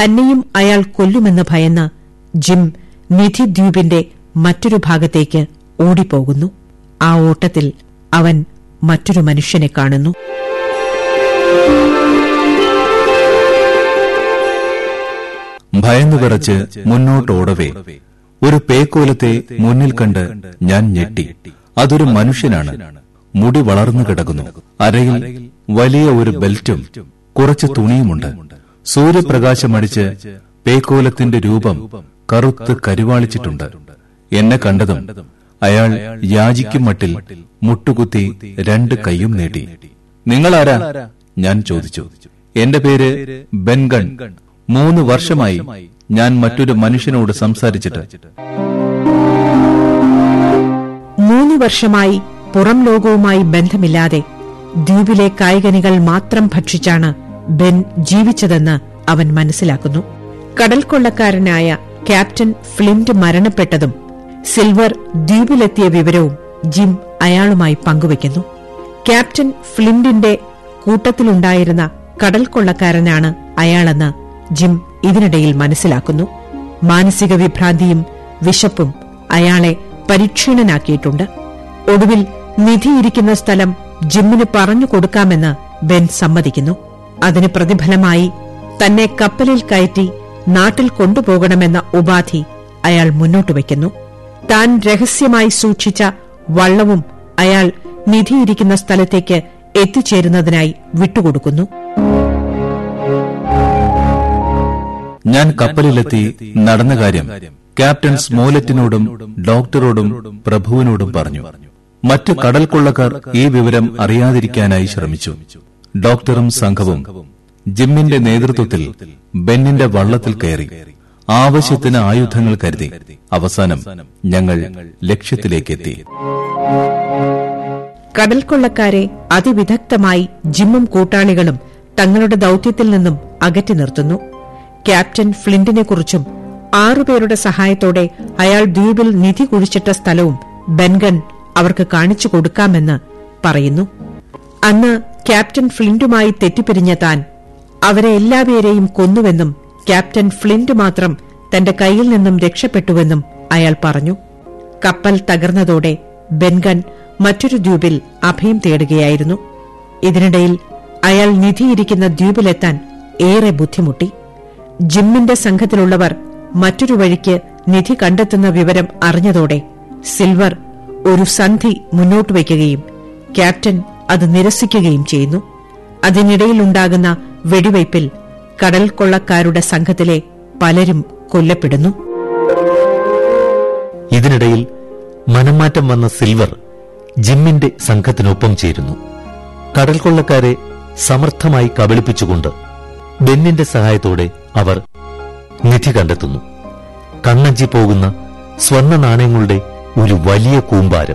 തന്നെയും അയാൾ കൊല്ലുമെന്ന് ഭയന്ന് ജിം നിധി ദ്വീപിന്റെ മറ്റൊരു ഭാഗത്തേക്ക് ഓടിപ്പോകുന്നു ആ ഓട്ടത്തിൽ അവൻ മറ്റൊരു മനുഷ്യനെ കാണുന്നു ഭയന്നു വിറച്ച് മുന്നോട്ടോടവേ ഒരു പേക്കോലത്തെ മുന്നിൽ കണ്ട് ഞാൻ ഞെട്ടി അതൊരു മനുഷ്യനാണ് മുടി വളർന്നു കിടക്കുന്നു അരയിൽ വലിയ ഒരു ബെൽറ്റും കുറച്ച് തുണിയുമുണ്ട് സൂര്യപ്രകാശമടിച്ച് പേക്കോലത്തിന്റെ രൂപം കറുത്ത് കരുവാളിച്ചിട്ടുണ്ട് എന്നെ കണ്ടതും അയാൾ യാചിക്കും മട്ടിൽ മുട്ടുകുത്തി രണ്ട് കൈയും നീട്ടി നിങ്ങളാരാ ഞാൻ ചോദിച്ചു എന്റെ പേര് ബെൻഗൺ മൂന്ന് വർഷമായി ഞാൻ മറ്റൊരു മനുഷ്യനോട് സംസാരിച്ചിട്ട് മൂന്ന് വർഷമായി പുറം ലോകവുമായി ബന്ധമില്ലാതെ ദ്വീപിലെ കായികനികൾ മാത്രം ഭക്ഷിച്ചാണ് ബെൻ ജീവിച്ചതെന്ന് അവൻ മനസ്സിലാക്കുന്നു കടൽ കൊള്ളക്കാരനായ ക്യാപ്റ്റൻ ഫ്ലിന്റ് മരണപ്പെട്ടതും സിൽവർ ദ്വീപിലെത്തിയ വിവരവും ജിം അയാളുമായി പങ്കുവയ്ക്കുന്നു ക്യാപ്റ്റൻ ഫ്ലിന്റിന്റെ കൂട്ടത്തിലുണ്ടായിരുന്ന കടൽ കൊള്ളക്കാരനാണ് അയാളെന്ന് ജിം ഇതിനിടയിൽ മനസ്സിലാക്കുന്നു മാനസിക വിഭ്രാന്തിയും വിശപ്പും അയാളെ പരിക്ഷീണനാക്കിയിട്ടുണ്ട് ഒടുവിൽ നിധിയിരിക്കുന്ന സ്ഥലം ജിമ്മിന് പറഞ്ഞു കൊടുക്കാമെന്ന് ബെൻ സമ്മതിക്കുന്നു അതിന് പ്രതിഫലമായി തന്നെ കപ്പലിൽ കയറ്റി നാട്ടിൽ കൊണ്ടുപോകണമെന്ന ഉപാധി അയാൾ മുന്നോട്ട് വയ്ക്കുന്നു താൻ രഹസ്യമായി സൂക്ഷിച്ച വള്ളവും അയാൾ നിധിയിരിക്കുന്ന സ്ഥലത്തേക്ക് എത്തിച്ചേരുന്നതിനായി വിട്ടുകൊടുക്കുന്നു ഞാൻ കപ്പലിലെത്തി നടന്ന കാര്യം ക്യാപ്റ്റൻ സ്മോലറ്റിനോടും ഡോക്ടറോടും പ്രഭുവിനോടും പറഞ്ഞു മറ്റു കടൽ കൊള്ളക്കാർ ഈ വിവരം അറിയാതിരിക്കാനായി ശ്രമിച്ചു ഡോക്ടറും സംഘവും ജിമ്മിന്റെ നേതൃത്വത്തിൽ ബെന്നിന്റെ വള്ളത്തിൽ കയറി ആവശ്യത്തിന് ആയുധങ്ങൾ കരുതി അവസാനം ഞങ്ങൾ ലക്ഷ്യത്തിലേക്കെത്തി കടൽ കൊള്ളക്കാരെ അതിവിദഗ്ധമായി ജിമ്മും കൂട്ടാളികളും തങ്ങളുടെ ദൌത്യത്തിൽ നിന്നും അകറ്റി നിർത്തുന്നു ക്യാപ്റ്റൻ ഫ്ലിന്റിനെക്കുറിച്ചും ആറുപേരുടെ സഹായത്തോടെ അയാൾ ദ്വീപിൽ നിധി കുഴിച്ചിട്ട സ്ഥലവും ബെൻഗൺ അവർക്ക് കാണിച്ചു കൊടുക്കാമെന്ന് പറയുന്നു അന്ന് ക്യാപ്റ്റൻ ഫ്ലിന്റുമായി തെറ്റിപ്പിരിഞ്ഞ താൻ അവരെ എല്ലാപേരെയും കൊന്നുവെന്നും ക്യാപ്റ്റൻ ഫ്ലിന്റ് മാത്രം തന്റെ കയ്യിൽ നിന്നും രക്ഷപ്പെട്ടുവെന്നും അയാൾ പറഞ്ഞു കപ്പൽ തകർന്നതോടെ ബെൻഗൺ മറ്റൊരു ദ്വീപിൽ അഭയം തേടുകയായിരുന്നു ഇതിനിടയിൽ അയാൾ നിധിയിരിക്കുന്ന ദ്വീപിലെത്താൻ ഏറെ ബുദ്ധിമുട്ടി ജിമ്മിന്റെ സംഘത്തിലുള്ളവർ മറ്റൊരു വഴിക്ക് നിധി കണ്ടെത്തുന്ന വിവരം അറിഞ്ഞതോടെ സിൽവർ ഒരു സന്ധി മുന്നോട്ട് വയ്ക്കുകയും ക്യാപ്റ്റൻ അത് നിരസിക്കുകയും ചെയ്യുന്നു അതിനിടയിലുണ്ടാകുന്ന വെടിവയ്പിൽ കടൽ കൊള്ളക്കാരുടെ സംഘത്തിലെ പലരും കൊല്ലപ്പെടുന്നു ഇതിനിടയിൽ മനംമാറ്റം വന്ന സിൽവർ ജിമ്മിന്റെ സംഘത്തിനൊപ്പം ചേരുന്നു കടൽ കൊള്ളക്കാരെ സമർത്ഥമായി കബളിപ്പിച്ചുകൊണ്ട് ബെന്നിന്റെ സഹായത്തോടെ അവർ നിധി കണ്ടെത്തുന്നു കണ്ണഞ്ചി പോകുന്ന സ്വർണ്ണ നാണയങ്ങളുടെ ഒരു വലിയ കൂമ്പാരം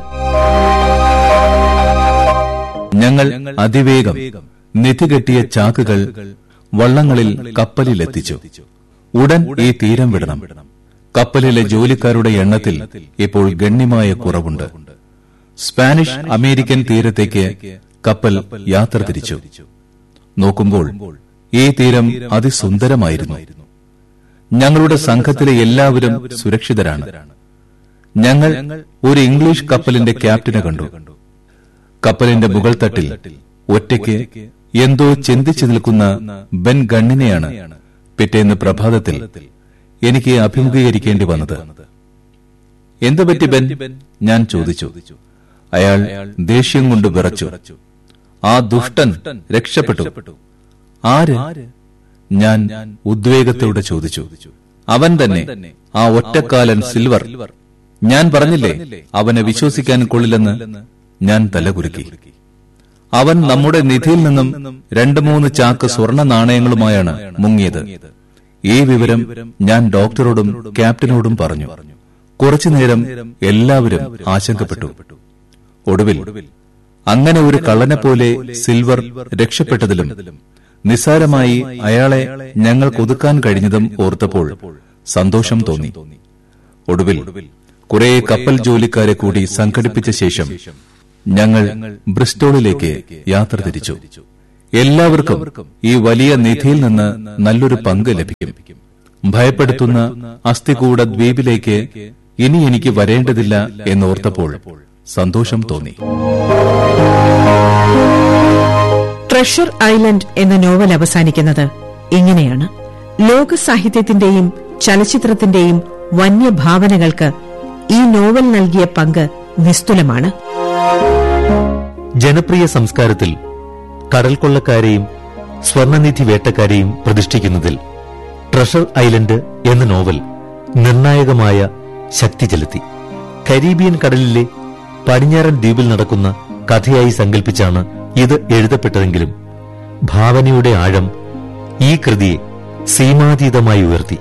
ഞങ്ങൾ അതിവേഗം നിധി കെട്ടിയ ചാക്കുകൾ വള്ളങ്ങളിൽ കപ്പലിലെത്തിച്ചു ഉടൻ ഈ തീരം വിടണം കപ്പലിലെ ജോലിക്കാരുടെ എണ്ണത്തിൽ ഇപ്പോൾ ഗണ്യമായ കുറവുണ്ട് സ്പാനിഷ് അമേരിക്കൻ തീരത്തേക്ക് കപ്പൽ യാത്ര തിരിച്ചു നോക്കുമ്പോൾ ഈ തീരം അതിസുന്ദരമായിരുന്നു ഞങ്ങളുടെ സംഘത്തിലെ എല്ലാവരും സുരക്ഷിതരാണ് ഞങ്ങൾ ഒരു ഇംഗ്ലീഷ് കപ്പലിന്റെ ക്യാപ്റ്റനെ കണ്ടു കപ്പലിന്റെ മുകൾ തട്ടിൽ ഒറ്റയ്ക്ക് എന്തോ ചിന്തിച്ചു നിൽക്കുന്ന ബെൻ ഗണ്ണിനെയാണ് പിറ്റേന്ന് പ്രഭാതത്തിൽ എനിക്ക് അഭിമുഖീകരിക്കേണ്ടി വന്നത് എന്തു പറ്റി ബെൻ ഞാൻ ചോദിച്ചു അയാൾ ദേഷ്യം കൊണ്ട് വിറച്ചു ആ ദുഷ്ടൻ രക്ഷപ്പെട്ടു ആര് ഞാൻ ഉദ്വേഗത്തോടെ ചോദിച്ചു അവൻ തന്നെ ആ ഒറ്റക്കാലൻ സിൽവർ ഞാൻ പറഞ്ഞില്ലേ അവനെ വിശ്വസിക്കാൻ കൊള്ളില്ലെന്ന് ഞാൻ തലകുലുക്കി അവൻ നമ്മുടെ നിധിയിൽ നിന്നും രണ്ടു മൂന്ന് ചാക്ക് സ്വർണ നാണയങ്ങളുമായാണ് മുങ്ങിയത് ഈ വിവരം ഞാൻ ഡോക്ടറോടും ക്യാപ്റ്റനോടും പറഞ്ഞു കുറച്ചുനേരം എല്ലാവരും ആശങ്കപ്പെട്ടു ഒടുവിൽ അങ്ങനെ ഒരു കള്ളനെ പോലെ സിൽവർ രക്ഷപ്പെട്ടതിലും നിസ്സാരമായി അയാളെ ഞങ്ങൾക്ക് ഒതുക്കാൻ കഴിഞ്ഞതും ഓർത്തപ്പോൾ സന്തോഷം തോന്നി ഒടുവിൽ കുറെ കപ്പൽ ജോലിക്കാരെ കൂടി സംഘടിപ്പിച്ച ശേഷം ഞങ്ങൾ ബ്രിസ്റ്റോളിലേക്ക് യാത്ര തിരിച്ചു എല്ലാവർക്കും ഈ വലിയ നിധിയിൽ നിന്ന് നല്ലൊരു പങ്ക് ലഭിക്കും ഭയപ്പെടുത്തുന്ന അസ്ഥികൂട ദ്വീപിലേക്ക് ഇനി എനിക്ക് വരേണ്ടതില്ല എന്നോർത്തപ്പോൾ സന്തോഷം തോന്നി ട്രഷർ ഐലൻഡ് എന്ന നോവൽ അവസാനിക്കുന്നത് ഇങ്ങനെയാണ് ലോക സാഹിത്യത്തിന്റെയും ചലച്ചിത്രത്തിന്റെയും വന്യഭാവനകൾക്ക് ഈ നോവൽ നൽകിയ പങ്ക് നിസ്തുലമാണ് ജനപ്രിയ സംസ്കാരത്തിൽ കടൽക്കൊള്ളക്കാരെയും സ്വർണനിധി വേട്ടക്കാരെയും പ്രതിഷ്ഠിക്കുന്നതിൽ ട്രഷർ ഐലൻഡ് എന്ന നോവൽ നിർണായകമായ ശക്തി ചെലുത്തി കരീബിയൻ കടലിലെ പടിഞ്ഞാറൻ ദ്വീപിൽ നടക്കുന്ന കഥയായി സങ്കല്പിച്ചാണ് ഇത് എഴുതപ്പെട്ടതെങ്കിലും ഭാവനയുടെ ആഴം ഈ കൃതിയെ സീമാതീതമായി ഉയർത്തി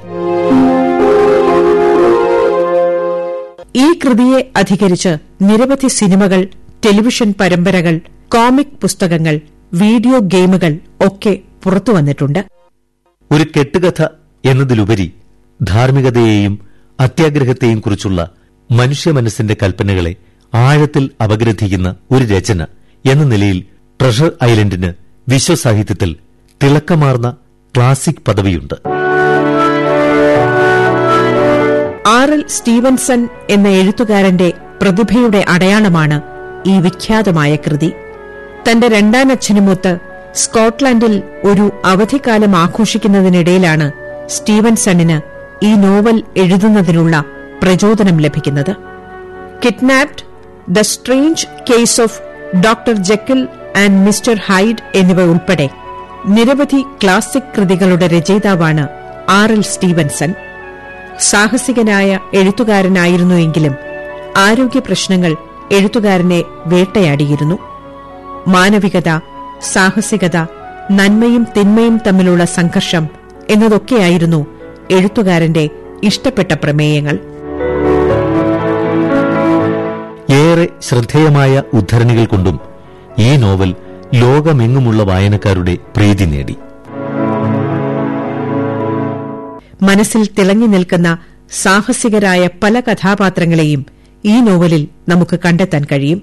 ഈ കൃതിയെ അധികരിച്ച് നിരവധി സിനിമകൾ ടെലിവിഷൻ പരമ്പരകൾ കോമിക് പുസ്തകങ്ങൾ വീഡിയോ ഗെയിമുകൾ ഒക്കെ പുറത്തുവന്നിട്ടുണ്ട് ഒരു കെട്ടുകഥ എന്നതിലുപരി ധാർമ്മികതയെയും അത്യാഗ്രഹത്തെയും കുറിച്ചുള്ള മനുഷ്യ മനസ്സിന്റെ കൽപ്പനകളെ ആഴത്തിൽ അപഗ്രഥിക്കുന്ന ഒരു രചന എന്ന നിലയിൽ ട്രഷർ ഐലൻഡിന് വിശ്വസാഹിത്യത്തിൽ തിളക്കമാർന്ന ക്ലാസിക് പദവിയുണ്ട് ആർ എൽ സ്റ്റീവൻസൺ എന്ന എഴുത്തുകാരന്റെ പ്രതിഭയുടെ അടയാളമാണ് ഈ വിഖ്യാതമായ കൃതി തന്റെ രണ്ടാനച്ഛനുമൊത്ത് സ്കോട്ട്ലൻഡിൽ ഒരു അവധിക്കാലം ആഘോഷിക്കുന്നതിനിടയിലാണ് സ്റ്റീവൻസണിന് ഈ നോവൽ എഴുതുന്നതിനുള്ള പ്രചോദനം ലഭിക്കുന്നത് kidnapped the strange case of doctor Jekyll and mister Hyde എന്നിവ ഉൾപ്പെടെ നിരവധി ക്ലാസിക് കൃതികളുടെ രചയിതാവാണ് ആർ എൽ സ്റ്റീവൻസൺ സാഹസികനായ എഴുത്തുകാരനായിരുന്നുവെങ്കിലും ആരോഗ്യ പ്രശ്നങ്ങൾ എഴുത്തുകാരനെ വേട്ടയാടിയിരുന്നു മാനവികത സാഹസികത നന്മയും തിന്മയും തമ്മിലുള്ള സംഘർഷം എന്നതൊക്കെയായിരുന്നു എഴുത്തുകാരന്റെ ഇഷ്ടപ്പെട്ട പ്രമേയങ്ങൾ ഏറെ ശ്രദ്ധേയമായ ഉദ്ധരണികൾ കൊണ്ടും ഈ നോവൽ ലോകമെങ്ങുമുള്ള വായനക്കാരുടെ പ്രീതി നേടി മനസ്സിൽ തിളങ്ങി നിൽക്കുന്ന സാഹസികരായ പല കഥാപാത്രങ്ങളെയും ഈ നോവലിൽ നമുക്ക് കണ്ടെത്താൻ കഴിയും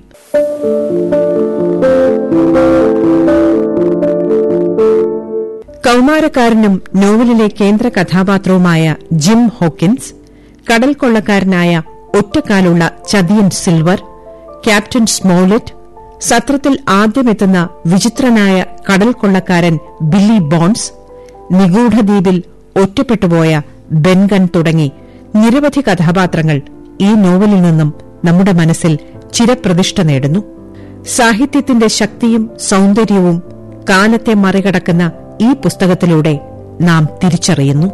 കൌമാരക്കാരനും നോവലിലെ കേന്ദ്ര കഥാപാത്രവുമായ ജിം ഹോക്കിൻസ് കടൽ കൊള്ളക്കാരനായ ഒറ്റക്കാലുള്ള ചതിയൻ സിൽവർ ക്യാപ്റ്റൻ സ്മോലറ്റ് സത്രത്തിൽ ആദ്യമെത്തുന്ന വിചിത്രനായ കടൽ കൊള്ളക്കാരൻ ബില്ലി ബോൺസ് നിഗൂഢദ്വീപിൽ ഒറ്റപ്പെട്ടുപോയ ബെൻഗൺ തുടങ്ങി നിരവധി കഥാപാത്രങ്ങൾ ഈ നോവലിൽ നിന്നും നമ്മുടെ മനസ്സിൽ ചിരപ്രതിഷ്ഠ നേടുന്നു സാഹിത്യത്തിന്റെ ശക്തിയും സൗന്ദര്യവും കാലത്തെ മറികടക്കുന്ന ഈ പുസ്തകത്തിലൂടെ നാം തിരിച്ചറിയുന്നു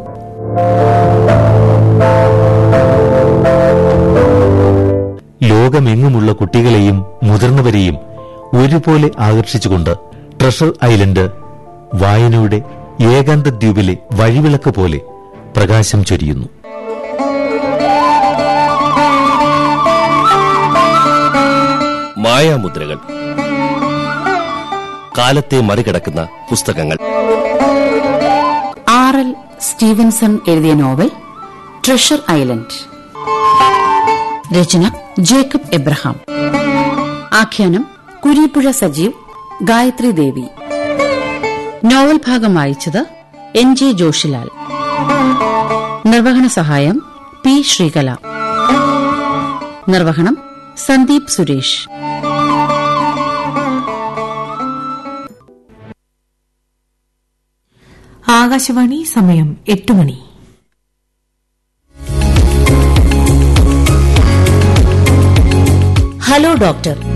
ലോകമെങ്ങുമുള്ള കുട്ടികളെയും മുതിർന്നവരെയും ഒരുപോലെ ആകർഷിച്ചുകൊണ്ട് ട്രഷർ ഐലൻഡ് വായനയുടെ ഏകാന്ത ദ്വീപിലെ വഴിവിളക്ക് പോലെ പ്രകാശം ചൊരിയുന്നു മായാമുദ്രകൾ കാലത്തെ മറികടക്കുന്ന പുസ്തകങ്ങൾ ആർ എൽ സ്റ്റീവൻസൺ എഴുതിയ നോവൽ ട്രഷർ ഐലൻഡ് രചന ജേക്കബ് എബ്രഹാം ആഖ്യാനം കുരീപ്പുഴ സജീവ് ഗായത്രി ദേവി നോവൽ ഭാഗം വായിച്ചത് എൻ ജെ ജോഷിലാൽ നിർവഹണ സഹായം പി ശ്രീകല നിർവഹണം സന്ദീപ് സുരേഷ് ആകാശവാണി സമയം എട്ട് മണി ഹലോ ഡോക്ടർ